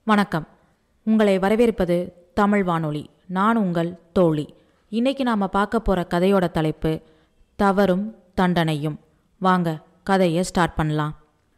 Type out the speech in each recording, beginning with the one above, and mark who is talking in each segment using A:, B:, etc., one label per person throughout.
A: வணக்கம் உங்களை வரவேற்பது தமிழ் வானொலி நான் உங்கள் தோழி இன்னைக்கு நாம் பார்க்க போகிற கதையோட தலைப்பு தவறும் தண்டனையும் வாங்க கதையை ஸ்டார்ட் பண்ணலாம்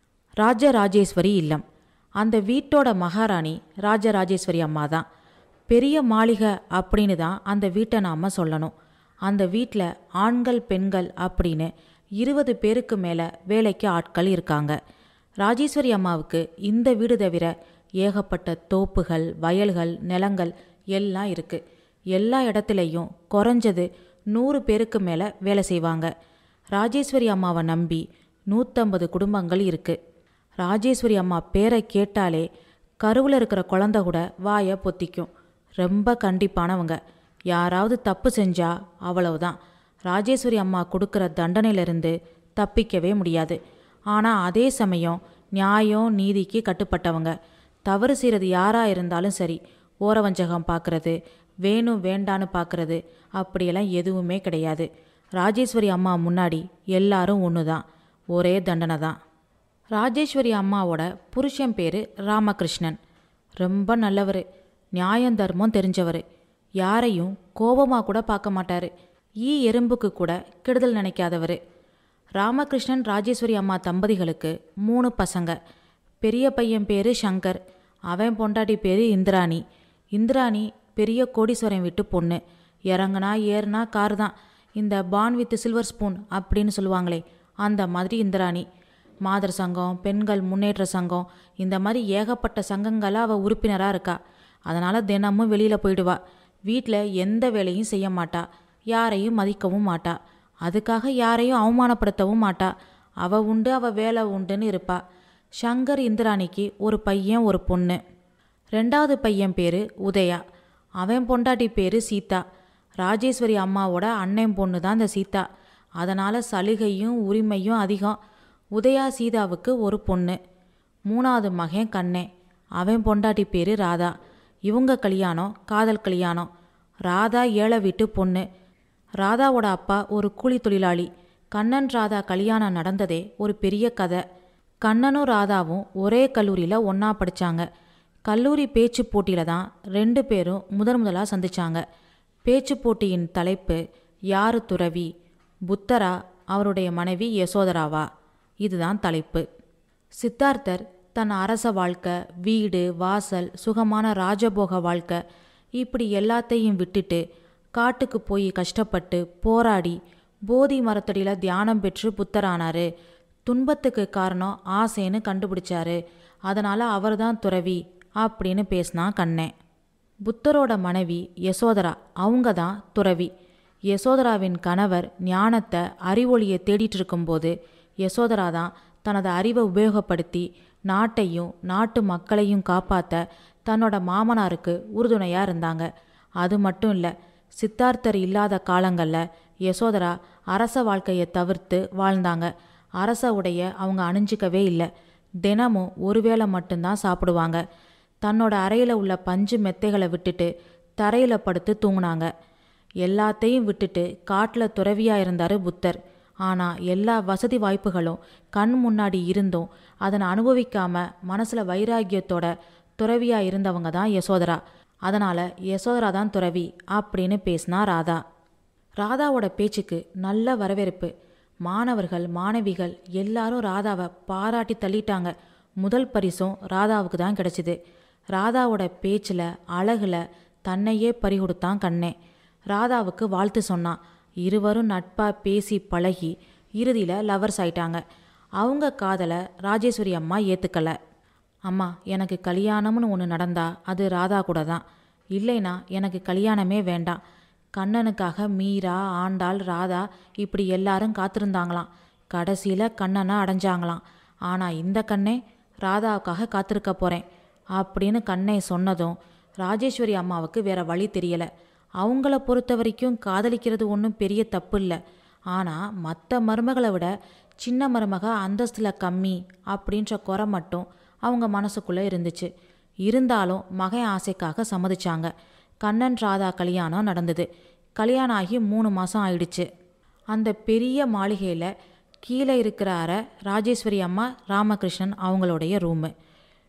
A: ராஜராஜேஸ்வரி இல்லம் அந்த வீட்டோட மகாராணி ராஜராஜேஸ்வரி அம்மா தான் பெரிய மாளிகை அப்படின்னு தான் அந்த வீட்டை நாம் சொல்லணும் அந்த வீட்டில் ஆண்கள் பெண்கள் அப்படின்னு இருபது பேருக்கு மேலே வேலைக்கு ஆட்கள் இருக்காங்க ராஜேஸ்வரி அம்மாவுக்கு இந்த வீடு தவிர ஏகப்பட்ட தோப்புகள் வயல்கள் நிலங்கள் எல்லாம் இருக்குது எல்லா இடத்துலையும் குறைஞ்சது நூறு பேருக்கு மேலே வேலை செய்வாங்க ராஜேஸ்வரி அம்மாவை நம்பி நூற்றம்பது குடும்பங்கள் இருக்குது ராஜேஸ்வரி அம்மா பேரை கேட்டாலே கருவில் இருக்கிற குழந்த கூட வாயை பொத்திக்கும் ரொம்ப கண்டிப்பானவங்க யாராவது தப்பு செஞ்சா அவ்வளவுதான் ராஜேஸ்வரி அம்மா கொடுக்குற தண்டனையிலிருந்து தப்பிக்கவே முடியாது ஆனால் அதே சமயம் நியாயம் நீதிக்கு கட்டுப்பட்டவங்க தவறு செய்கிறது யாராக இருந்தாலும் சரி ஓரவஞ்சகம் பார்க்குறது வேணும் வேண்டான்னு பார்க்குறது அப்படியெல்லாம் எதுவுமே கிடையாது ராஜேஸ்வரி அம்மா முன்னாடி எல்லாரும் ஒன்று தான் ஒரே தண்டனை தான் ராஜேஸ்வரி அம்மாவோட புருஷன் பேர் ராமகிருஷ்ணன் ரொம்ப நல்லவர் நியாயம் தர்மம் தெரிஞ்சவர் யாரையும் கோபமாக கூட பார்க்க மாட்டார் ஈ எறும்புக்கு கூட கெடுதல் நினைக்காதவர் ராமகிருஷ்ணன் ராஜேஸ்வரி அம்மா தம்பதிகளுக்கு மூணு பசங்க பெரிய பையன் பேர் சங்கர் அவன் பொண்டாட்டி பேர் இந்திராணி இந்திராணி பெரிய கோடீஸ்வரன் வீட்டு பொண்ணு இறங்குனா ஏறுனா கார் தான் இந்த பான் வித் சில்வர் ஸ்பூன் அப்படின்னு சொல்லுவாங்களே அந்த மாதிரி இந்திராணி மாதர் சங்கம் பெண்கள் முன்னேற்ற சங்கம் இந்த மாதிரி ஏகப்பட்ட சங்கங்களாக அவள் உறுப்பினராக இருக்கா அதனால் தினமும் வெளியில் போயிடுவா வீட்டில் எந்த வேலையும் செய்ய மாட்டா யாரையும் மதிக்கவும் மாட்டா அதுக்காக யாரையும் அவமானப்படுத்தவும் மாட்டா அவ உண்டு அவ வேலை உண்டுன்னு இருப்பா சங்கர் இந்திராணிக்கு ஒரு பையன் ஒரு பொண்ணு ரெண்டாவது பையன் பேர் உதயா அவன் பொண்டாட்டி பேர் சீதா ராஜேஸ்வரி அம்மாவோட அண்ணன் பொண்ணு தான் இந்த சீதா அதனால் சலுகையும் உரிமையும் அதிகம் உதயா சீதாவுக்கு ஒரு பொண்ணு மூணாவது மகன் கண்ணே அவன் பொண்டாட்டி பேர் ராதா இவங்க கல்யாணம் காதல் கல்யாணம் ராதா ஏழை வீட்டு பொண்ணு ராதாவோட அப்பா ஒரு கூலி தொழிலாளி கண்ணன் ராதா கல்யாணம் நடந்ததே ஒரு பெரிய கதை கண்ணனும் ராதாவும் ஒரே கல்லூரியில் ஒன்றா படித்தாங்க கல்லூரி பேச்சு போட்டியில் தான் ரெண்டு பேரும் முதன் முதலாக சந்திச்சாங்க பேச்சு போட்டியின் தலைப்பு யாரு துறவி புத்தரா அவருடைய மனைவி யசோதராவா இதுதான் தலைப்பு சித்தார்த்தர் தன் அரச வாழ்க்கை வீடு வாசல் சுகமான ராஜபோக வாழ்க்கை இப்படி எல்லாத்தையும் விட்டுட்டு காட்டுக்கு போய் கஷ்டப்பட்டு போராடி போதி மரத்தடியில் தியானம் பெற்று புத்தரானாரு துன்பத்துக்கு காரணம் ஆசைன்னு கண்டுபிடிச்சாரு அதனால் அவர்தான் துறவி அப்படின்னு பேசினான் கண்ணே புத்தரோட மனைவி யசோதரா அவங்க தான் துறவி யசோதராவின் கணவர் ஞானத்தை அறிவொளியை தேடிட்டு இருக்கும்போது யசோதரா தான் தனது அறிவை உபயோகப்படுத்தி நாட்டையும் நாட்டு மக்களையும் காப்பாற்ற தன்னோட மாமனாருக்கு உறுதுணையாக இருந்தாங்க அது மட்டும் இல்லை சித்தார்த்தர் இல்லாத காலங்களில் யசோதரா அரச வாழ்க்கையை தவிர்த்து வாழ்ந்தாங்க அரச உடைய அவங்க அணிஞ்சிக்கவே இல்லை தினமும் ஒருவேளை மட்டும்தான் சாப்பிடுவாங்க தன்னோட அறையில் உள்ள பஞ்சு மெத்தைகளை விட்டுட்டு தரையில் படுத்து தூங்குனாங்க எல்லாத்தையும் விட்டுட்டு காட்டில் துறவியாக இருந்தார் புத்தர் ஆனால் எல்லா வசதி வாய்ப்புகளும் கண் முன்னாடி இருந்தும் அதனை அனுபவிக்காம மனசில் வைராக்கியத்தோட துறவியாக இருந்தவங்க தான் யசோதரா அதனால் யசோதரா தான் துறவி அப்படின்னு பேசினா ராதா ராதாவோட பேச்சுக்கு நல்ல வரவேற்பு மாணவர்கள் மாணவிகள் எல்லாரும் ராதாவை பாராட்டி தள்ளிட்டாங்க முதல் பரிசும் ராதாவுக்கு தான் கிடைச்சிது ராதாவோட பேச்சில் அழகில் தன்னையே பறிகொடுத்தான் கண்ணே ராதாவுக்கு வாழ்த்து சொன்னான் இருவரும் நட்பாக பேசி பழகி இறுதியில் லவர்ஸ் ஆயிட்டாங்க அவங்க காதலை ராஜேஸ்வரி அம்மா ஏற்றுக்கலை அம்மா எனக்கு கல்யாணம்னு ஒன்று நடந்தா அது ராதா கூட தான் இல்லைனா எனக்கு கல்யாணமே வேண்டாம் கண்ணனுக்காக மீரா ஆண்டாள் ராதா இப்படி எல்லாரும் காத்திருந்தாங்களாம் கடைசியில் கண்ணனை அடைஞ்சாங்களாம் ஆனால் இந்த கண்ணே ராதாவுக்காக காத்திருக்க போகிறேன் அப்படின்னு கண்ணை சொன்னதும் ராஜேஸ்வரி அம்மாவுக்கு வேற வழி தெரியலை அவங்கள பொறுத்த வரைக்கும் காதலிக்கிறது ஒன்றும் பெரிய தப்பு இல்லை ஆனால் மற்ற மருமகளை விட சின்ன மருமக அந்தஸ்தில் கம்மி அப்படின்ற குறை மட்டும் அவங்க மனசுக்குள்ளே இருந்துச்சு இருந்தாலும் மகன் ஆசைக்காக சம்மதிச்சாங்க கண்ணன் ராதா கல்யாணம் நடந்தது கல்யாணம் ஆகி மூணு மாதம் ஆயிடுச்சு அந்த பெரிய மாளிகையில் கீழே இருக்கிற அறை ராஜேஸ்வரி அம்மா ராமகிருஷ்ணன் அவங்களுடைய ரூமு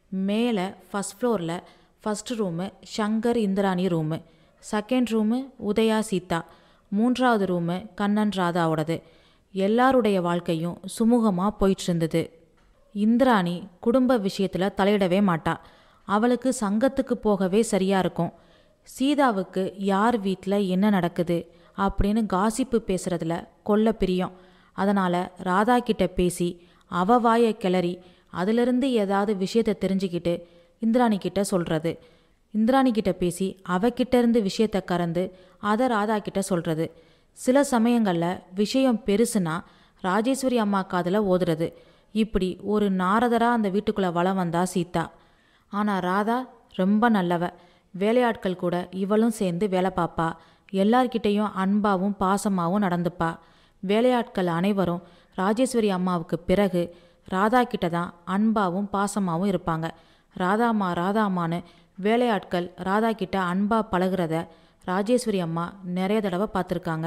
A: மேலே ஃபஸ்ட் ஃப்ளோரில் first room Shankar Indrani room second room Udaya Sita மூன்றாவது ரூமு கண்ணன் ராதாவோடது எல்லாருடைய வாழ்க்கையும் சுமூகமாக போயிட்டு இருந்தது இந்திராணி குடும்ப விஷயத்தில் தலையிடவே மாட்டா அவளுக்கு சங்கத்துக்கு போகவே சரியா இருக்கும் சீதாவுக்கு யார் வீட்டில் என்ன நடக்குது அப்படின்னு காசிப்பு பேசுறதுல கொல்ல பிரியம் அதனால ராதா கிட்ட பேசி அவ வாயை கிளறி அதிலிருந்து ஏதாவது விஷயத்தை தெரிஞ்சுக்கிட்டு இந்திராணி கிட்ட சொல்றது இந்திராணி கிட்ட பேசி அவகிட்ட இருந்து விஷயத்தை கறந்து அதை ராதா கிட்ட சொல்றது சில சமயங்கள்ல விஷயம் பெருசுனா ராஜேஸ்வரி அம்மா காதில் ஓதுறது இப்படி ஒரு நாரதரா அந்த வீட்டுக்குள்ள வளம் வந்தா சீதா ஆனா ராதா ரொம்ப நல்லவ வேலையாட்கள் கூட இவளும் சேர்ந்து வேலை பார்ப்பா எல்லார்கிட்டேயும் அன்பாவும் பாசமாவும் நடந்துப்பா வேலையாட்கள் அனைவரும் ராஜேஸ்வரி அம்மாவுக்கு பிறகு ராதா கிட்ட தான் அன்பாவும் பாசமாவும் இருப்பாங்க ராதாம்மா ராதாம்மான்னு வேலையாட்கள் ராதா கிட்ட அன்பா பழகுறத ராஜேஸ்வரி அம்மா நிறைய தடவை பார்த்துருக்காங்க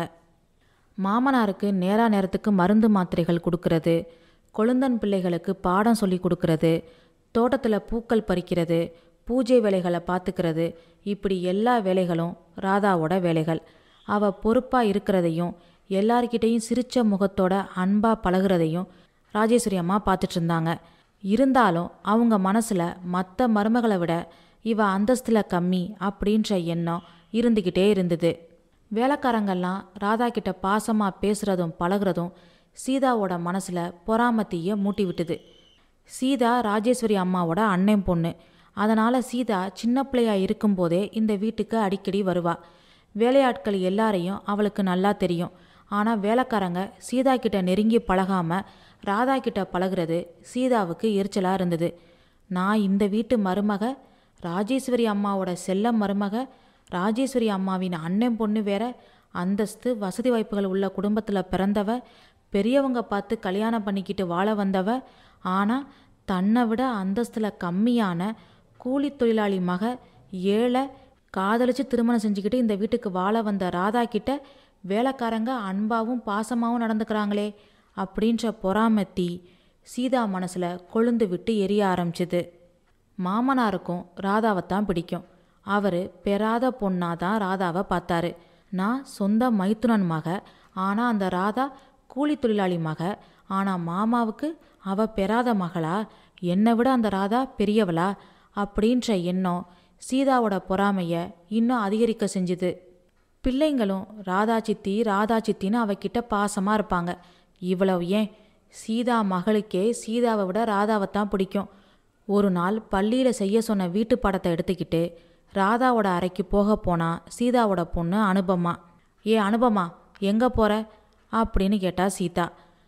A: மாமனாருக்கு நேரா நேரத்துக்கு மருந்து மாத்திரைகள் கொடுக்கறது கொழுந்தன் பிள்ளைகளுக்கு பாடம் சொல்லி கொடுக்கறது தோட்டத்தில் பூக்கள் பறிக்கிறது பூஜை வேலைகளை பார்த்துக்கிறது இப்படி எல்லா வேலைகளும் ராதாவோட வேலைகள் அவ பொறுப்பா இருக்கிறதையும் எல்லார்கிட்டையும் சிரிச்ச முகத்தோட அன்பா பழகுறதையும் ராஜேஸ்வரி அம்மா பார்த்துட்டு இருந்தாங்க இருந்தாலும் அவங்க மனசுல மற்ற மருமகளை விட இவ அந்தஸ்துல கம்மி அப்படின்ற எண்ணம் இருந்துக்கிட்டே இருந்தது வேலைக்காரங்கெல்லாம் ராதா கிட்ட பாசமா பேசுறதும் பழகுறதும் சீதாவோட மனசுல பொறாமத்தீய மூட்டி விட்டுது சீதா ராஜேஸ்வரி அம்மாவோட அண்ணன் பொண்ணு அதனால சீதா சின்ன பிள்ளையா இருக்கும்போதே இந்த வீட்டுக்கு அடிக்கடி வருவா வேலையாட்கள் எல்லாரையும் அவளுக்கு நல்லா தெரியும் ஆனா வேலைக்காரங்க சீதா கிட்ட நெருங்கி பழகாம ராதா கிட்ட பழகுறது சீதாவுக்கு எரிச்சலா இருந்தது நான் இந்த வீட்டு மருமக ராஜேஸ்வரி அம்மாவோட செல்ல மருமக ராஜேஸ்வரி அம்மாவின் அண்ணன் பொண்ணு வேற அந்தஸ்து வசதி வாய்ப்புகள் உள்ள குடும்பத்தில் பிறந்தவ பெரியவங்க பார்த்து கல்யாணம் பண்ணிக்கிட்டு வாழ வந்தவ ஆனால் தன்னை விட அந்தஸ்தில் கம்மியான கூலி தொழிலாளி மக ஏழை காதலிச்சு திருமணம் செஞ்சுக்கிட்டு இந்த வீட்டுக்கு வாழ வந்த ராதா கிட்ட வேலைக்காரங்க அன்பாவும் பாசமாவும் நடந்துக்கிறாங்களே அப்படின்ற பொறாமத்தி சீதா மனசுல கொழுந்து விட்டு எரிய ஆரம்பிச்சுது மாமனாருக்கும் ராதாவைத்தான் பிடிக்கும் அவரு பெறாத பொண்ணாதான் ராதாவை பார்த்தாரு நான் சொந்த மைத்துனன் மக ஆனா அந்த ராதா கூலி தொழிலாளி மக ஆனா மாமாவுக்கு அவ பெறாத மகளா என்னை விட அந்த ராதா பெரியவளா அப்படின்ற எண்ணம் சீதாவோட பொறாமைய இன்னும் அதிகரிக்க செஞ்சுது பிள்ளைங்களும் ராதா சித்தி ராதா சித்தின்னு அவகிட்ட பாசமா இருப்பாங்க இவ்வளவு ஏன் சீதா மகளுக்கே சீதாவை விட ராதாவைத்தான் பிடிக்கும் ஒரு நாள் பள்ளியில செய்ய சொன்ன வீட்டு படத்தை எடுத்துக்கிட்டு ராதாவோட அறைக்கு போக போனா சீதாவோட பொண்ணு அனுபமா ஏ அனுபமா எங்க போற அப்படின்னு கேட்டா சீதா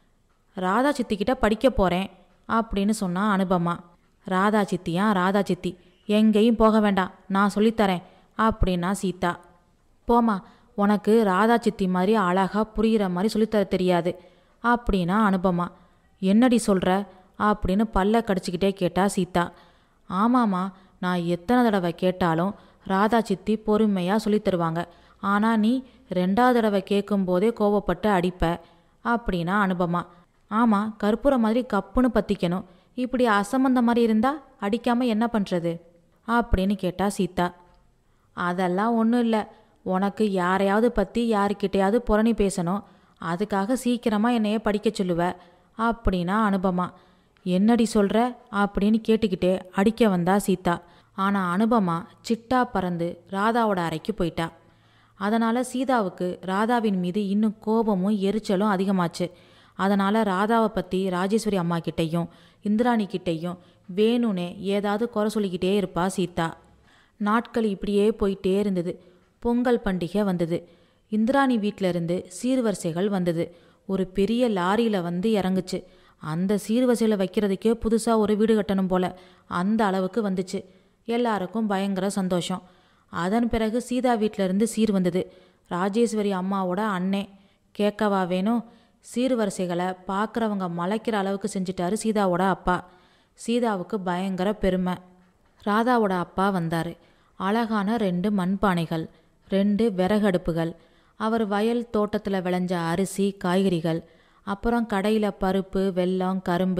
A: ராதா சித்திக்கிட்ட படிக்க போறேன் அப்படின்னு சொன்னா அனுபமா ராதா சித்தியா ராதா சித்தி எங்கேயும் போக வேண்டாம் நான் சொல்லித்தரேன் அப்படின்னா சீதா போமா உனக்கு ராதா சித்தி மாதிரி அழகா புரிகிற மாதிரி சொல்லித்தர தெரியாது அப்படின்னா அனுபமா என்னடி சொல்ற அப்படின்னு பல்ல கடிச்சிக்கிட்டே கேட்டா சீதா ஆமாம்மா நான் எத்தனை தடவை கேட்டாலும் ராதா சித்தி பொறுமையாக சொல்லித் தருவாங்க ஆனால் நீ ரெண்டாவது தடவை கேட்கும்போதே கோவப்பட்டு அடிப்ப அப்படின்னா அனுபமா ஆமாம் கற்பூரம் மாதிரி கப்புன்னு பற்றிக்கணும் இப்படி அசம்பந்த மாதிரி இருந்தா அடிக்காம என்ன பண்ணுறது அப்படின்னு கேட்டா சீதா அதெல்லாம் ஒன்றும் இல்லை உனக்கு யாரையாவது பற்றி யாருக்கிட்டையாவது புரணி பேசணும் அதுக்காக சீக்கிரமாக என்னைய படிக்க சொல்லுவ அப்படின்னா அனுபமா என்னடி சொல்கிற அப்படின்னு கேட்டுக்கிட்டே அடிக்க வந்தா சீதா ஆனால் அனுபமா சிட்டா பறந்து ராதாவோட அறைக்கு போயிட்டா அதனால் சீதாவுக்கு ராதாவின் மீது இன்னும் கோபமும் எரிச்சலும் அதிகமாச்சு அதனால் ராதாவை பற்றி ராஜேஸ்வரி அம்மா கிட்டேயும் இந்திராணி கிட்டேயும் வேணும்னே ஏதாவது குறை சொல்லிக்கிட்டே இருப்பா சீதா நாட்கள் இப்படியே போயிட்டே இருந்தது பொங்கல் பண்டிகை வந்தது இந்திராணி வீட்ல இருந்து சீர்வரிசைகள் வந்தது ஒரு பெரிய லாரியில் வந்து இறங்குச்சு அந்த சீர்வரிசையில் வைக்கிறதுக்கே புதுசாக ஒரு வீடு கட்டணும் போல அந்த அளவுக்கு வந்துச்சு எல்லாருக்கும் பயங்கர சந்தோஷம் அதன் பிறகு சீதா வீட்ல இருந்து சீர் வந்தது ராஜேஸ்வரி அம்மாவோட அண்ணே கேட்கவா வேணும் சீர்வரிசைகளை பார்க்குறவங்க மலைக்கிற அளவுக்கு செஞ்சிட்டாரு சீதாவோட அப்பா சீதாவுக்கு பயங்கர பெருமை ராதாவோட அப்பா வந்தார் அழகான ரெண்டு மண்பானைகள் ரெண்டு விறகடுப்புகள் அவர் வயல் தோட்டத்தில் விளைஞ்ச அரிசி காய்கறிகள் அப்புறம் கடையில் பருப்பு வெல்லம் கரும்பு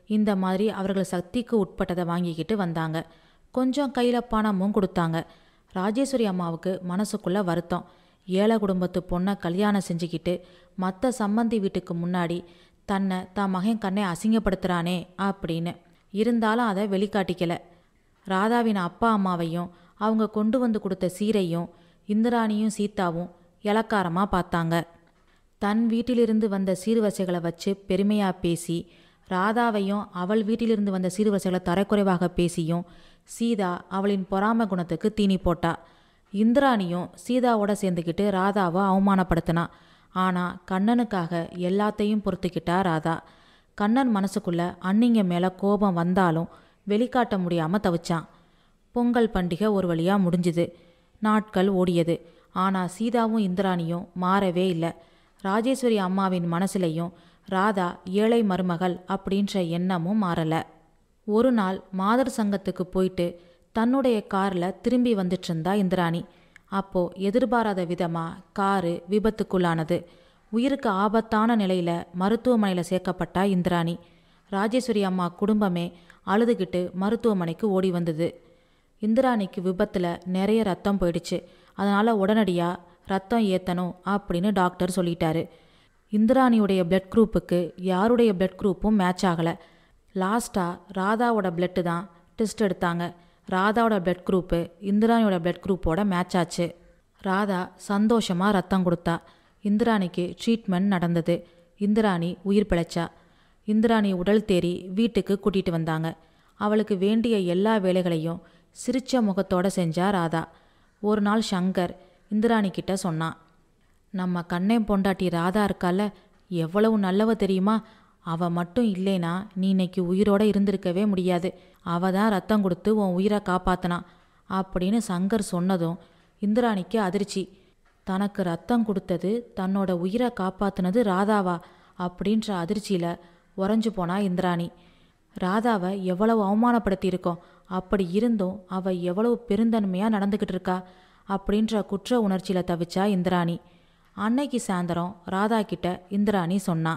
A: இந்த மாதிரி அவர்கள் சக்திக்கு உட்பட்டதை வாங்கிக்கிட்டு வந்தாங்க கொஞ்சம் கையில் பணமும் கொடுத்தாங்க ராஜேஸ்வரி அம்மாவுக்கு மனசுக்குள்ள வருத்தம் ஏழை குடும்பத்து பொண்ணை கல்யாணம் செஞ்சுக்கிட்டு மற்ற சம்மந்தி வீட்டுக்கு முன்னாடி தன்னை தான் மகன் கண்ணை அசிங்கப்படுத்துகிறானே அப்படின்னு இருந்தாலும் அதை வெளிக்காட்டிக்கல ராதாவின் அப்பா அம்மாவையும் அவங்க கொண்டு வந்து கொடுத்த சீரையும் இந்திராணியும் சீதாவும் இலக்காரமாக பார்த்தாங்க தன் வீட்டிலிருந்து வந்த சீர்வரிசைகளை வச்சு பெருமையாக பேசி ராதாவையும் அவள் வீட்டிலிருந்து வந்த சீர்வரிசைகளை தரக்குறைவாக பேசியும் சீதா அவளின் பொறாம குணத்துக்கு தீனி போட்டா இந்திராணியும் சீதாவோட சேர்ந்துக்கிட்டு ராதாவை அவமானப்படுத்தினா ஆனால் கண்ணனுக்காக எல்லாத்தையும் பொறுத்துக்கிட்டா ராதா கண்ணன் மனசுக்குள்ள அன்னிங்க மேலே கோபம் வந்தாலும் வெளிக்காட்ட முடியாமல் தவிச்சான் பொங்கல் பண்டிகை ஒரு வழியாக முடிஞ்சுது நாட்கள் ஓடியது ஆனால் சீதாவும் இந்திராணியும் மாறவே இல்லை ராஜேஸ்வரி அம்மாவின் மனசுலையும் ராதா ஏழை மருமகள் அப்படின்ற எண்ணமும் மாறல ஒரு நாள் மாதர் சங்கத்துக்கு போயிட்டு தன்னுடைய காரில் திரும்பி வந்துட்டு இருந்தா இந்திராணி அப்போ எதிர்பாராத விதமா காரு விபத்துக்குள்ளானது உயிருக்கு ஆபத்தான நிலையில மருத்துவமனையில் சேர்க்கப்பட்டா இந்திராணி ராஜேஸ்வரி அம்மா குடும்பமே அழுதுகிட்டு மருத்துவமனைக்கு ஓடி வந்தது இந்திராணிக்கு விபத்தில் நிறைய ரத்தம் போயிடுச்சு அதனால் உடனடியாக ரத்தம் ஏற்றணும் அப்படின்னு டாக்டர் சொல்லிட்டாரு இந்திராணியுடைய பிளட் குரூப்புக்கு யாருடைய பிளட் குரூப்பும் மேட்ச் ஆகலை லாஸ்ட்டாக ராதாவோட பிளட்டு தான் டெஸ்ட் எடுத்தாங்க ராதாவோட பிளட் குரூப்பு இந்திராணியோட பிளட் குரூப்போட மேட்ச் ஆச்சு ராதா சந்தோஷமாக ரத்தம் கொடுத்தா இந்திராணிக்கு ட்ரீட்மெண்ட் நடந்தது இந்திராணி உயிர் பிழைச்சா இந்திராணி உடல் தேறி வீட்டுக்கு கூட்டிகிட்டு வந்தாங்க அவளுக்கு வேண்டிய எல்லா வேலைகளையும் சிரிச்ச முகத்தோட செஞ்சா ராதா ஒரு நாள் சங்கர் இந்திராணி கிட்ட சொன்னான் நம்ம கண்ணே பொண்டாட்டி ராதா இருக்கால எவ்வளவு நல்லவ தெரியுமா அவ மட்டும் இல்லைனா நீ இன்னைக்கு உயிரோட இருந்திருக்கவே முடியாது அவ தான் ரத்தம் கொடுத்து உன் உயிரை காப்பாத்தினா அப்படின்னு சங்கர் சொன்னதும் இந்திராணிக்கு அதிர்ச்சி தனக்கு ரத்தம் கொடுத்தது தன்னோட உயிரை காப்பாத்துனது ராதாவா அப்படின்ற அதிர்ச்சியில உறைஞ்சு போனா இந்திராணி ராதாவை எவ்வளவு அவமானப்படுத்தியிருக்கோம் அப்படி இருந்தும் அவ எவ்வளவு பெருந்தன்மையா நடந்துக்கிட்டு இருக்கா அப்படின்ற குற்ற உணர்ச்சியில தவிச்சா இந்திராணி அன்னைக்கு சாயந்தரம் ராதா கிட்ட இந்திராணி சொன்னா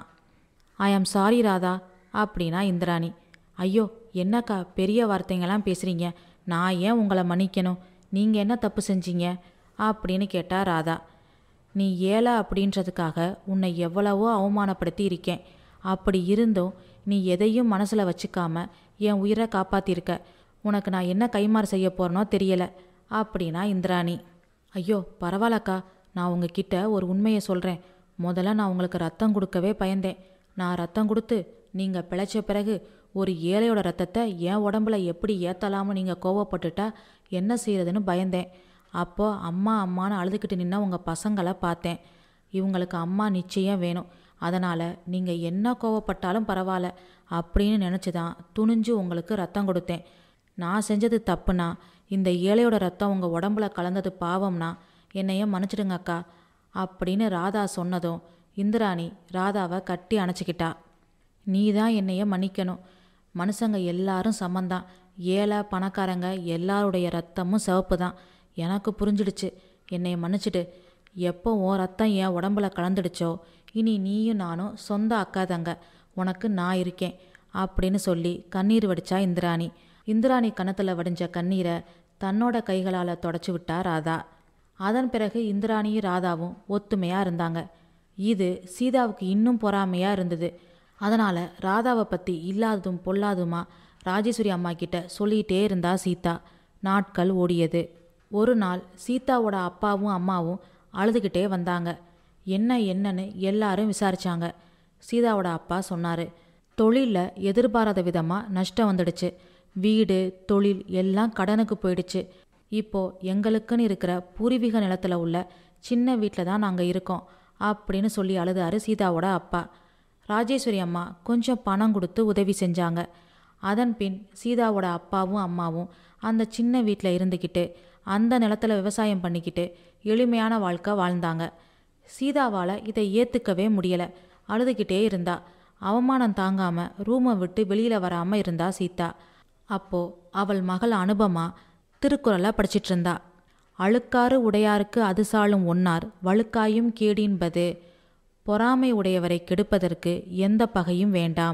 A: ஐ ஆம் சாரி ராதா அப்படின்னா இந்திராணி ஐயோ என்னக்கா பெரிய வார்த்தைங்கெல்லாம் பேசுறீங்க நான் ஏன் உங்களை மன்னிக்கணும் நீங்கள் என்ன தப்பு செஞ்சீங்க அப்படின்னு கேட்டா ராதா நீ ஏழை அப்படின்றதுக்காக உன்னை எவ்வளவோ அவமானப்படுத்தி இருக்கேன் அப்படி இருந்தும் நீ எதையும் மனசில் வச்சுக்காம என் உயிரை காப்பாத்திருக்க உனக்கு நான் என்ன கைமாறு செய்ய போறேனோ தெரியல அப்படின்னா இந்திராணி ஐயோ பரவாயில்லக்கா நான் உங்ககிட்ட ஒரு உண்மையை சொல்கிறேன் முதல்ல நான் உங்களுக்கு ரத்தம் கொடுக்கவே பயந்தேன் நான் ரத்தம் கொடுத்து நீங்கள் பிழைச்ச பிறகு ஒரு ஏழையோட ரத்தத்தை என் உடம்புல எப்படி ஏற்றலாம்னு நீங்கள் கோவப்பட்டுட்டா என்ன செய்யறதுன்னு பயந்தேன் அப்போ அம்மா அம்மான்னு அழுதுகிட்டு நின்ன உங்கள் பசங்களை பார்த்தேன் இவங்களுக்கு அம்மா நிச்சயம் வேணும் அதனால் நீங்கள் என்ன கோவப்பட்டாலும் பரவாயில்ல அப்படின்னு நினச்சி தான் துணிஞ்சு உங்களுக்கு ரத்தம் கொடுத்தேன் நான் செஞ்சது தப்புனா இந்த ஏழையோட ரத்தம் உங்கள் உடம்புல கலந்தது பாவம்னா என்னைய மன்னிச்சிடுங்க அக்கா அப்படின்னு ராதா சொன்னதும் இந்திராணி ராதாவை கட்டி அணைச்சிக்கிட்டா நீ தான் என்னைய மன்னிக்கணும் மனுஷங்க எல்லாரும் சமந்தான் ஏழை பணக்காரங்க எல்லாருடைய ரத்தமும் சிவப்பு தான் எனக்கு புரிஞ்சிடுச்சு என்னைய மன்னிச்சிடு எப்போ உன் ரத்தம் என் உடம்புல கலந்துடுச்சோ இனி நீயும் நானும் சொந்த அக்கா தங்க உனக்கு நான் இருக்கேன் அப்படின்னு சொல்லி கண்ணீர் வடிச்சா இந்திராணி இந்திராணி கன்னத்தில் வடிஞ்ச கண்ணீரை தன்னோட கைகளால் தொடச்சி விட்டா ராதா அதன் பிறகு இந்திராணியும் ராதாவும் ஒத்துமையாக இருந்தாங்க இது சீதாவுக்கு இன்னும் பொறாமையாக இருந்தது அதனால் ராதாவை பற்றி இல்லாததும் பொல்லாதுமா ராஜேஸ்வரி அம்மா கிட்ட சொல்லிகிட்டே இருந்தா சீதா நாட்கள் ஓடியது ஒரு நாள் சீதாவோட அப்பாவும் அம்மாவும் அழுதுகிட்டே வந்தாங்க என்ன என்னன்னு எல்லாரும் விசாரிச்சாங்க சீதாவோட அப்பா சொன்னார் தொழிலில் எதிர்பாராத விதமாக நஷ்டம் வந்துடுச்சு வீடு தொழில் எல்லாம் கடனுக்கு போயிடுச்சு இப்போ எங்களுக்குன்னு இருக்கிற பூர்வீக நிலத்தில் உள்ள சின்ன வீட்டில் தான் நாங்கள் இருக்கோம் அப்படின்னு சொல்லி அழுதாரு சீதாவோட அப்பா ராஜேஸ்வரி அம்மா கொஞ்சம் பணம் கொடுத்து உதவி செஞ்சாங்க அதன் பின் சீதாவோட அப்பாவும் அம்மாவும் அந்த சின்ன வீட்டில் இருந்துக்கிட்டு அந்த நிலத்துல விவசாயம் பண்ணிக்கிட்டு எளிமையான வாழ்க்கை வாழ்ந்தாங்க சீதாவால் இதை ஏற்றுக்கவே முடியலை அழுதுகிட்டே இருந்தா அவமானம் தாங்காம ரூமை விட்டு வெளியில் வராமல் இருந்தா சீதா அப்போ அவள் மகள் அனுபமா திருக்குறளை படிச்சிட்டு இருந்தா அழுக்காறு உடையாருக்கு அது சாலும் ஒன்னார் வழுக்காயும் கேடின்பது பொறாமை உடையவரை கெடுப்பதற்கு எந்த பகையும் வேண்டாம்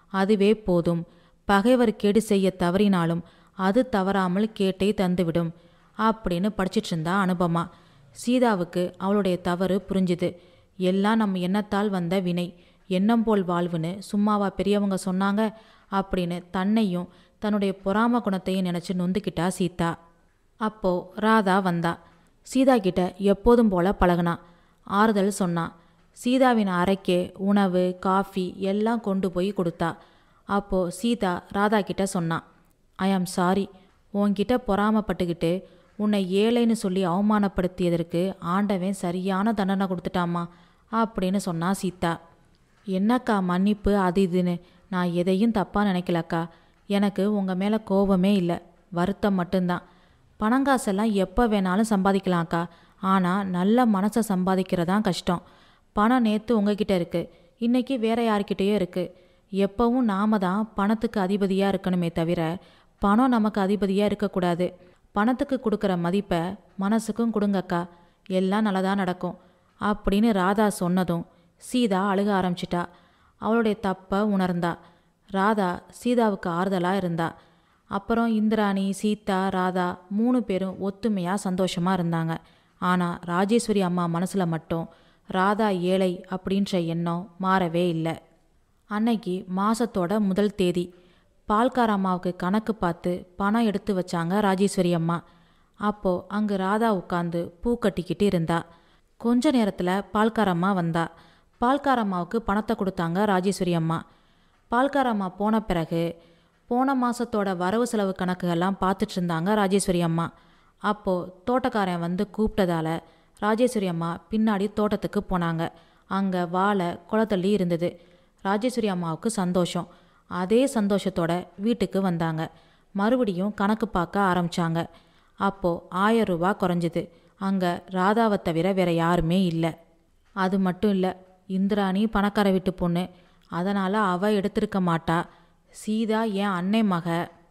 A: அதுவே போதும் பகைவர் கேடு செய்ய தவறினாலும் அது தவறாமல் கேட்டை தந்துவிடும் அப்படின்னு படிச்சிட்டு இருந்தா அனுபமா சீதாவுக்கு அவளுடைய தவறு புரிஞ்சுது எல்லாம் நம்ம எண்ணத்தால் வந்த வினை எண்ணம் போல் வாழ்வுன்னு சும்மாவா பெரியவங்க சொன்னாங்க அப்படின்னு தன்னையும் தன்னுடைய பொறாம குணத்தையும் நினச்சி நொந்துக்கிட்டா சீதா அப்போ ராதா வந்தா சீதா கிட்ட எப்போதும் போல பழகுனா ஆறுதல் சொன்னா சீதாவின் அறைக்கே உணவு காஃபி எல்லாம் கொண்டு போய் கொடுத்தா அப்போ சீதா ராதா கிட்ட சொன்னான் ஐ ஆம் சாரி உன்கிட்ட பொறாமப்பட்டுக்கிட்டு உன்னை ஏழைன்னு சொல்லி அவமானப்படுத்தியதற்கு ஆண்டவன் சரியான தண்டனை கொடுத்துட்டாமா அப்படின்னு சொன்னா சீதா என்னக்கா மன்னிப்பு அது இதுன்னு நான் எதையும் தப்பாக நினைக்கலக்கா எனக்கு உங்கள் மேலே கோபமே இல்லை வருத்தம் மட்டும்தான் பணங்காசெல்லாம் எப்போ வேணாலும் சம்பாதிக்கலாம்க்கா ஆனால் நல்ல மனசை சம்பாதிக்கிறதான் கஷ்டம் பணம் நேற்று உங்ககிட்ட இருக்குது இன்னைக்கு வேற யார்கிட்டயோ இருக்குது எப்பவும் நாம தான் பணத்துக்கு அதிபதியாக இருக்கணுமே தவிர பணம் நமக்கு அதிபதியாக இருக்கக்கூடாது பணத்துக்கு கொடுக்குற மதிப்பை மனசுக்கும் கொடுங்கக்கா எல்லாம் நல்லதா நடக்கும் அப்படின்னு ராதா சொன்னதும் சீதா அழுக ஆரம்பிச்சிட்டா அவளுடைய தப்பை உணர்ந்தா ராதா சீதாவுக்கு ஆறுதலாக இருந்தா அப்புறம் இந்திராணி சீதா ராதா மூணு பேரும் ஒத்துமையாக சந்தோஷமாக இருந்தாங்க ஆனால் ராஜேஸ்வரி அம்மா மனசில் மட்டும் ராதா ஏழை அப்படின்ற எண்ணம் மாறவே இல்லை அன்னைக்கு மாசத்தோட முதல் தேதி பால்கார அம்மாவுக்கு கணக்கு பார்த்து பணம் எடுத்து வச்சாங்க ராஜேஸ்வரி அம்மா அப்போ அங்கு ராதா உட்காந்து பூ கட்டிக்கிட்டு இருந்தா கொஞ்ச நேரத்தில் பால்கார அம்மா வந்தா பால்கார அம்மாவுக்கு பணத்தை கொடுத்தாங்க ராஜேஸ்வரி அம்மா பால்கார அம்மா போன பிறகு போன மாசத்தோட வரவு செலவு கணக்குகள்லாம் பார்த்துட்டு இருந்தாங்க ராஜேஸ்வரி அம்மா அப்போ தோட்டக்காரன் வந்து கூப்பிட்டதால ராஜேஸ்வரி அம்மா பின்னாடி தோட்டத்துக்கு போனாங்க அங்கே வாழை குளத்தள்ளி இருந்தது ராஜேஸ்வரி அம்மாவுக்கு சந்தோஷம் அதே சந்தோஷத்தோட வீட்டுக்கு வந்தாங்க மறுபடியும் கணக்கு பார்க்க ஆரம்பிச்சாங்க அப்போ ஆயிரம் ரூபா குறைஞ்சது அங்கே ராதாவை தவிர வேற யாருமே இல்லை அது மட்டும் இல்லை இந்திராணி பணக்கார வீட்டு பொண்ணு அதனால் அவ எடுத்திருக்க மாட்டா சீதா என் அன்னை மக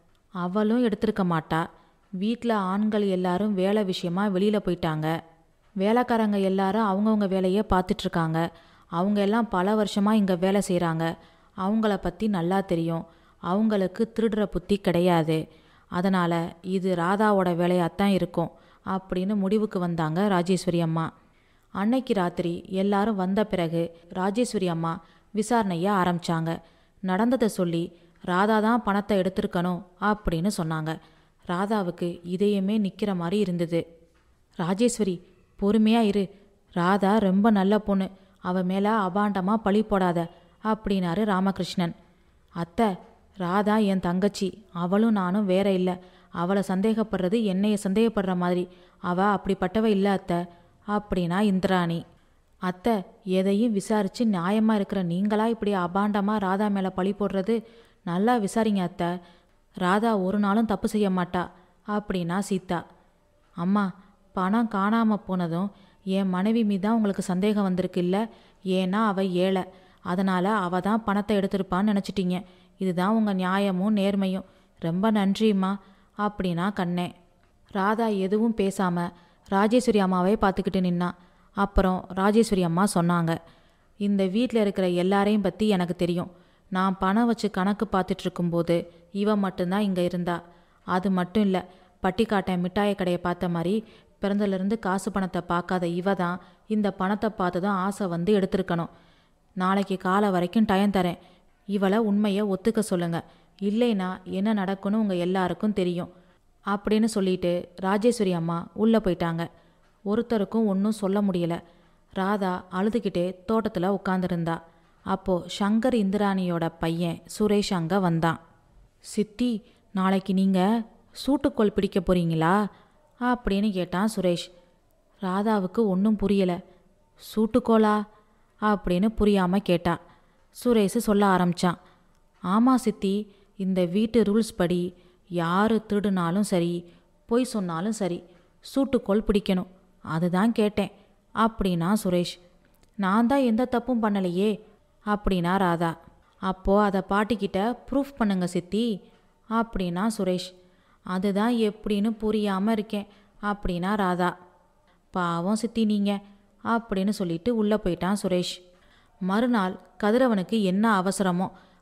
A: அவளும் எடுத்திருக்க மாட்டா வீட்டில் ஆண்கள் எல்லாரும் வேலை விஷயமா வெளியில் போயிட்டாங்க வேலைக்காரங்க எல்லாரும் அவங்கவுங்க வேலையை பார்த்துட்ருக்காங்க அவங்க எல்லாம் பல வருஷமாக இங்கே வேலை செய்கிறாங்க அவங்கள பற்றி நல்லா தெரியும் அவங்களுக்கு திருடுற புத்தி கிடையாது அதனால் இது ராதாவோட வேலையாத்தான் இருக்கும் அப்படின்னு முடிவுக்கு வந்தாங்க ராஜேஸ்வரி அம்மா அன்னைக்கு ராத்திரி எல்லாரும் வந்த பிறகு ராஜேஸ்வரி அம்மா விசாரணையை ஆரம்பிச்சாங்க நடந்ததை சொல்லி ராதா தான் பணத்தை எடுத்திருக்கணும் அப்படின்னு சொன்னாங்க ராதாவுக்கு இதயமே நிற்கிற மாதிரி இருந்தது ராஜேஸ்வரி பொறுமையா இரு ராதா ரொம்ப நல்ல பொண்ணு அவ மேல அபாண்டமா பழி போடாத அப்படின்னாரு ராமகிருஷ்ணன் அத்தை ராதா என் தங்கச்சி அவளும் நானும் வேற இல்லை அவளை சந்தேகப்படுறது என்னைய சந்தேகப்படுற மாதிரி அவ அப்படிப்பட்டவ இல்லை அத்தை அப்படின்னா இந்திராணி அத்தை எதையும் விசாரிச்சு நியாயமா இருக்கிற நீங்களா இப்படி அபாண்டமா ராதா மேல பழி போடுறது நல்லா விசாரிங்க அத்தை ராதா ஒரு நாளும் தப்பு செய்ய மாட்டா அப்படின்னா சீதா அம்மா பணம் காணாம போனதும் என் மனைவி மீது தான் உங்களுக்கு சந்தேகம் வந்திருக்கு இல்ல ஏன்னா அவ ஏழை அதனால அவ தான் பணத்தை எடுத்திருப்பான்னு நினச்சிட்டீங்க இதுதான் உங்க நியாயமும் நேர்மையும் ரொம்ப நன்றிம்மா அப்படின்னா கண்ணே ராதா எதுவும் பேசாம ராஜேஸ்வரி அம்மாவை பார்த்துக்கிட்டு நின்னா அப்புறம் ராஜேஸ்வரி அம்மா சொன்னாங்க இந்த வீட்டில் இருக்கிற எல்லாரையும் பற்றி எனக்கு தெரியும் நான் பணம் வச்சு கணக்கு பார்த்துட்டு இருக்கும்போது இவ மட்டும்தான் இங்கே இருந்தா அது மட்டும் இல்லை பட்டிக்காட்டன் மிட்டாய் கடையை பார்த்த மாதிரி பிறந்தலேருந்து காசு பணத்தை பார்க்காத இவ தான் இந்த பணத்தை பார்த்து தான் ஆசை வந்து எடுத்திருக்கணும் நாளைக்கு காலை வரைக்கும் டயம் தரேன் இவளை உண்மையை ஒத்துக்க சொல்லுங்க இல்லைனா என்ன நடக்கும்னு உங்கள் எல்லாருக்கும் தெரியும் அப்படின்னு சொல்லிட்டு ராஜேஸ்வரி அம்மா உள்ளே போயிட்டாங்க ஒருத்தருக்கும் ஒன்றும் சொல்ல முடியல ராதா அழுதுகிட்டே தோட்டத்தில் உட்காந்துருந்தா அப்போ சங்கர் இந்திராணியோட பையன் சுரேஷ் அங்கே வந்தான் சித்தி நாளைக்கு நீங்கள் சூட்டுக்கோள் பிடிக்க போறீங்களா அப்படின்னு கேட்டான் சுரேஷ் ராதாவுக்கு ஒன்றும் புரியல சூட்டுக்கோளா அப்படின்னு புரியாம கேட்டா சுரேஷ் சொல்ல ஆரம்பிச்சான் ஆமா சித்தி இந்த வீட்டு ரூல்ஸ் படி யாரு திருடுனாலும் சரி பொய் சொன்னாலும் சரி சூட்டுக்கோள் பிடிக்கணும் அதுதான் கேட்டேன் அப்படின்னா சுரேஷ் நான் தான் எந்த தப்பும் பண்ணலையே அப்படின்னா ராதா அப்போ அதை பாட்டிக்கிட்ட ப்ரூஃப் பண்ணுங்க சித்தி அப்படின்னா சுரேஷ் அதுதான் எப்படின்னு புரியாம இருக்கேன் அப்படின்னா ராதா பாவம் சித்தி நீங்க அப்படின்னு சொல்லிட்டு உள்ளே போயிட்டான் சுரேஷ் மறுநாள் கதிரவனுக்கு என்ன அவசரமோ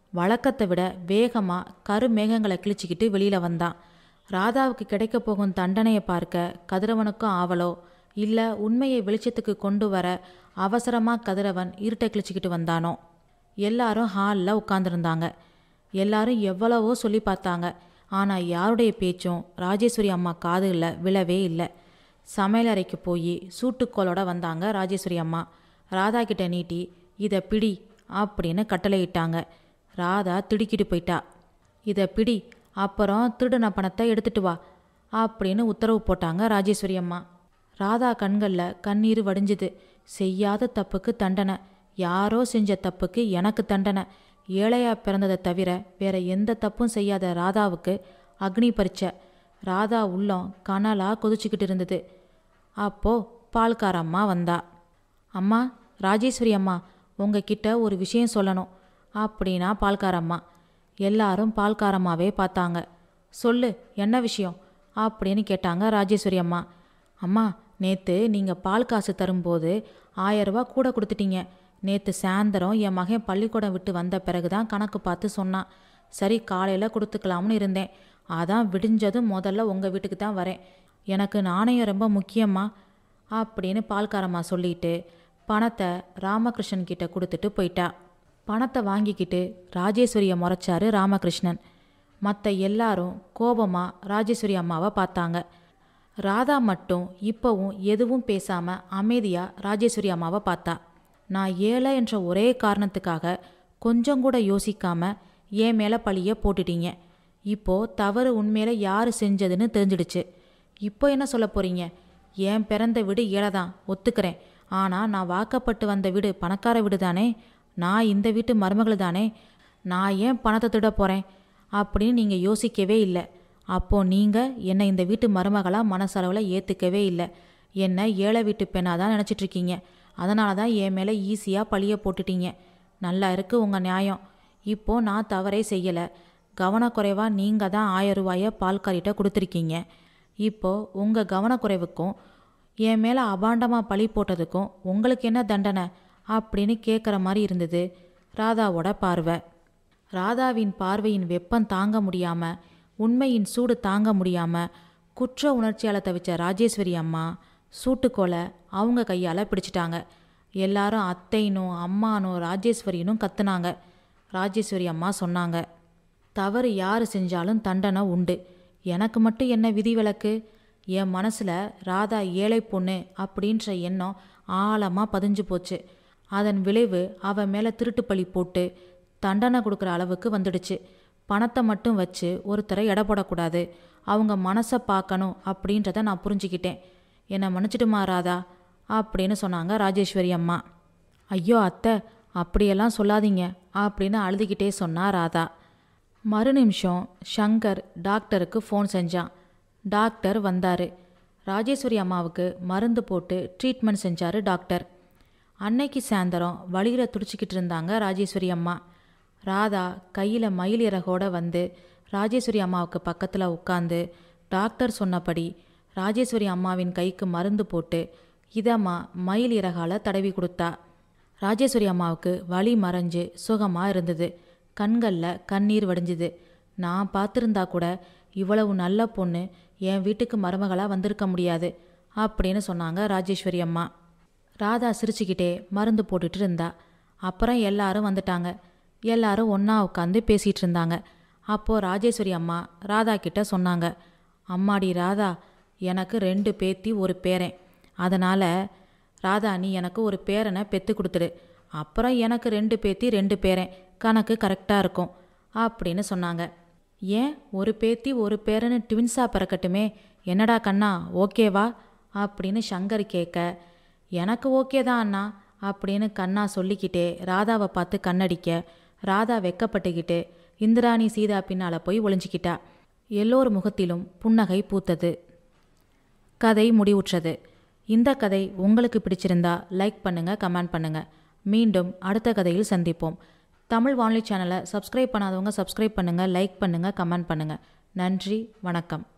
A: வழக்கத்தை விட வேகமாக கருமேகங்களை கிழிச்சிக்கிட்டு வெளியில் வந்தான் ராதாவுக்கு கிடைக்க போகும் தண்டனையை பார்க்க கதிரவனுக்கும் ஆவலோ இல்லை உண்மையை வெளிச்சத்துக்கு கொண்டு வர அவசரமாக கதிரவன் இருட்டை கிழிச்சிக்கிட்டு வந்தானோ எல்லாரும் ஹாலில் உட்காந்துருந்தாங்க எல்லாரும் எவ்வளவோ சொல்லி பார்த்தாங்க ஆனால் யாருடைய பேச்சும் ராஜேஸ்வரி அம்மா காதுகளில் விழவே இல்லை சமையலறைக்கு போய் சூட்டுக்கோலோட வந்தாங்க ராஜேஸ்வரி அம்மா ராதா கிட்ட நீட்டி இதை பிடி அப்படின்னு கட்டளையிட்டாங்க ராதா திடுக்கிட்டு போயிட்டா இதை பிடி அப்புறம் திருடின பணத்தை எடுத்துட்டு வா அப்படின்னு உத்தரவு போட்டாங்க ராஜேஸ்வரி அம்மா ராதா கண்களில் கண்ணீர் வடிஞ்சுது செய்யாத தப்புக்கு தண்டனை யாரோ செஞ்ச தப்புக்கு எனக்கு தண்டனை ஏழையா பிறந்ததை தவிர வேற எந்த தப்பும் செய்யாத ராதாவுக்கு அக்னி பறிச்ச ராதா உள்ளம் கனலா கொதிச்சுக்கிட்டு இருந்தது அப்போ பால்காரம்மா வந்தா அம்மா ராஜேஸ்வரி அம்மா உங்ககிட்ட ஒரு விஷயம் சொல்லணும் அப்படின்னா பால்காரம்மா எல்லாரும் பால்காரம்மாவே பார்த்தாங்க சொல்லு என்ன விஷயம் அப்படின்னு கேட்டாங்க ராஜேஸ்வரி அம்மா அம்மா நேற்று நீங்கள் பால் காசு தரும்போது ஆயரூபா கூட கொடுத்துட்டீங்க நேற்று சாயந்தரம் என் மகன் பள்ளிக்கூடம் விட்டு வந்த பிறகு தான் கணக்கு பார்த்து சொன்னான் சரி காலையில் கொடுத்துக்கலாம்னு இருந்தேன் அதான் விடிஞ்சதும் முதல்ல உங்கள் வீட்டுக்கு தான் வரேன் எனக்கு நாணயம் ரொம்ப முக்கியம்மா அப்படின்னு பால்காரம்மா சொல்லிட்டு பணத்தை ராமகிருஷ்ணன் கிட்ட கொடுத்துட்டு போயிட்டா பணத்தை வாங்கிக்கிட்டு ராஜேஸ்வரியை முறைச்சாரு ராமகிருஷ்ணன் மற்ற எல்லாரும் கோபமாக ராஜேஸ்வரி அம்மாவை பார்த்தாங்க ராதா மட்டும் இப்போவும் எதுவும் பேசாமல் அமைதியாக ராஜேஸ்வரி அம்மாவை பார்த்தா நான் ஏழை என்ற ஒரே காரணத்துக்காக கொஞ்சம் கூட யோசிக்காம என் மேலே பழிய போட்டுட்டீங்க இப்போ தவறு உண்மையில யார் செஞ்சதுன்னு தெரிஞ்சிடுச்சு இப்போ என்ன சொல்ல போறீங்க என் பிறந்த வீடு ஏழை தான் ஒத்துக்கிறேன் ஆனால் நான் வாக்கப்பட்டு வந்த வீடு பணக்கார வீடு தானே நான் இந்த வீட்டு மருமகள் தானே நான் ஏன் பணத்தை திட போகிறேன் அப்படின்னு நீங்கள் யோசிக்கவே இல்லை அப்போ நீங்கள் என்னை இந்த வீட்டு மருமகளாக மனசளவில் ஏற்றுக்கவே இல்லை என்னை ஏழை வீட்டு பெண்ணாக தான் நினச்சிட்ருக்கீங்க அதனால தான் என் மேலே ஈஸியாக பழிய போட்டுட்டீங்க நல்லா இருக்கு உங்கள் நியாயம் இப்போ நான் தவறே செய்யலை கவனக்குறைவாக நீங்கள் தான் ஆயிரம் ரூபாயை பால்காரிட்ட கொடுத்துருக்கீங்க இப்போ உங்கள் கவனக்குறைவுக்கும் என் மேலே அபாண்டமாக பழி போட்டதுக்கும் உங்களுக்கு என்ன தண்டனை அப்படின்னு கேட்குற மாதிரி இருந்தது ராதாவோட பார்வை ராதாவின் பார்வையின் வெப்பம் தாங்க முடியாம உண்மையின் சூடு தாங்க முடியாம குற்ற உணர்ச்சியால் தவிச்ச ராஜேஸ்வரி அம்மா சூட்டுக்கோலை அவங்க கையால் பிடிச்சிட்டாங்க எல்லாரும் அத்தைனும் அம்மானும் ராஜேஸ்வரினும் கத்துனாங்க ராஜேஸ்வரி அம்மா சொன்னாங்க தவறு யார் செஞ்சாலும் தண்டனை உண்டு எனக்கு மட்டும் என்ன விதிவிலக்கு என் மனசில் ராதா ஏழை பொண்ணு அப்படின்ற எண்ணம் ஆழமாக பதிஞ்சு போச்சு அதன் விளைவு அவ மேலே திருட்டுப்பழி போட்டு தண்டனை கொடுக்குற அளவுக்கு வந்துடுச்சு பணத்தை மட்டும் வச்சு ஒருத்தரை எடை போடக்கூடாது அவங்க மனசை பார்க்கணும் அப்படின்றத நான் புரிஞ்சுக்கிட்டேன் என்னை மன்னிச்சிடுமா ராதா அப்படின்னு சொன்னாங்க ராஜேஸ்வரி அம்மா ஐயோ அத்தை அப்படியெல்லாம் சொல்லாதீங்க அப்படின்னு அழுதுகிட்டே சொன்னா ராதா மறு நிமிஷம் சங்கர் டாக்டருக்கு ஃபோன் செஞ்சான் டாக்டர் வந்தார் ராஜேஸ்வரி அம்மாவுக்கு மருந்து போட்டு ட்ரீட்மெண்ட் செஞ்சார் டாக்டர் அன்னைக்கு சாயந்தரம் வழியில் துடிச்சிக்கிட்டு இருந்தாங்க ராஜேஸ்வரி அம்மா ராதா கையில் மயில் இறகோட வந்து ராஜேஸ்வரி அம்மாவுக்கு பக்கத்தில் உட்காந்து டாக்டர் சொன்னபடி ராஜேஸ்வரி அம்மாவின் கைக்கு மருந்து போட்டு இதமா மயில் இறகால தடவி கொடுத்தா ராஜேஸ்வரி அம்மாவுக்கு வலி மறைஞ்சு சுகமாக இருந்தது கண்களில் கண்ணீர் வடிஞ்சுது நான் பார்த்துருந்தா கூட இவ்வளவு நல்ல பொண்ணு என் வீட்டுக்கு மருமகளாக வந்திருக்க முடியாது அப்படின்னு சொன்னாங்க ராஜேஸ்வரி அம்மா ராதா சிரிச்சுக்கிட்டே மருந்து போட்டுட்டு இருந்தா அப்புறம் எல்லாரும் வந்துட்டாங்க எல்லாரும் ஒன்றா உட்காந்து பேசிகிட்டு இருந்தாங்க அப்போது ராஜேஸ்வரி அம்மா ராதா கிட்ட சொன்னாங்க அம்மாடி ராதா எனக்கு ரெண்டு பேத்தி ஒரு பேரன் அதனால் ராதா நீ எனக்கு ஒரு பேரனை பெற்று கொடுத்துடு அப்புறம் எனக்கு ரெண்டு பேத்தி ரெண்டு பேரன் கணக்கு கரெக்டாக இருக்கும் அப்படின்னு சொன்னாங்க ஏன் ஒரு பேத்தி ஒரு பேரன்னு ட்வின்ஸாக பிறக்கட்டுமே என்னடா கண்ணா ஓகேவா அப்படின்னு சங்கர் கேட்க எனக்கு ஓகே தான் அண்ணா அப்படின்னு கண்ணா சொல்லிக்கிட்டே ராதாவை பார்த்து கண்ணடிக்க ராதா வெக்கப்பட்டுக்கிட்டு இந்திராணி சீதா பின்னால் போய் ஒளிஞ்சிக்கிட்டா எல்லோர் முகத்திலும் புன்னகை பூத்தது கதை முடிவுற்றது இந்த கதை உங்களுக்கு பிடிச்சிருந்தா லைக் பண்ணுங்க கமெண்ட் பண்ணுங்க மீண்டும் அடுத்த கதையில் சந்திப்போம் தமிழ் வானொலி சேனலை சப்ஸ்கிரைப் பண்ணாதவங்க சப்ஸ்கிரைப் பண்ணுங்க லைக் பண்ணுங்க கமெண்ட் பண்ணுங்க நன்றி வணக்கம்